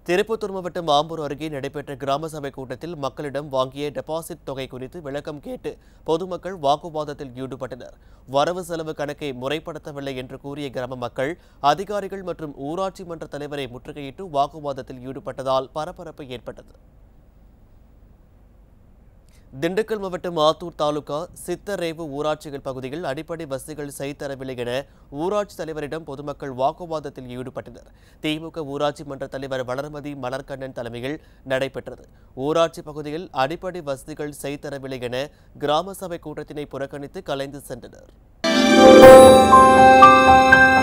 திருப்பத்தூர் மாவட்டம் ஆம்பூர் அருகே நடைபெற்ற கிராம சபை கூட்டத்தில் மக்களிடம் வாங்கிய டெபாசிட் தொகை குறித்து விளக்கம் கேட்டு பொதுமக்கள் வாக்குவாதத்தில் ஈடுபட்டனர் வரவு செலவு கணக்கை முறைப்படுத்தவில்லை என்று கூறிய கிராம மக்கள் அதிகாரிகள் மற்றும் ஊராட்சி மன்ற தலைவரை முற்றுகையிட்டு வாக்குவாதத்தில் ஈடுபட்டதால் பரபரப்பு ஏற்பட்டது திண்டுக்கல் மாவட்டம் ஆத்தூர் தாலுகா சித்தரேவு ஊராட்சிகள் பகுதியில் அடிப்படை வசதிகள் செய்தரவில்லை என ஊராட்சி தலைவரிடம் பொதுமக்கள் வாக்குவாதத்தில் ஈடுபட்டனர் திமுக ஊராட்சி மன்ற தலைவர் வளர்மதி மலர்கண்ணன் தலைமையில் நடைபெற்றது ஊராட்சி பகுதியில் அடிப்படை வசதிகள் செய்தரவில்லை என கிராம சபை கூட்டத்தினை புறக்கணித்து கலைந்து சென்றனர்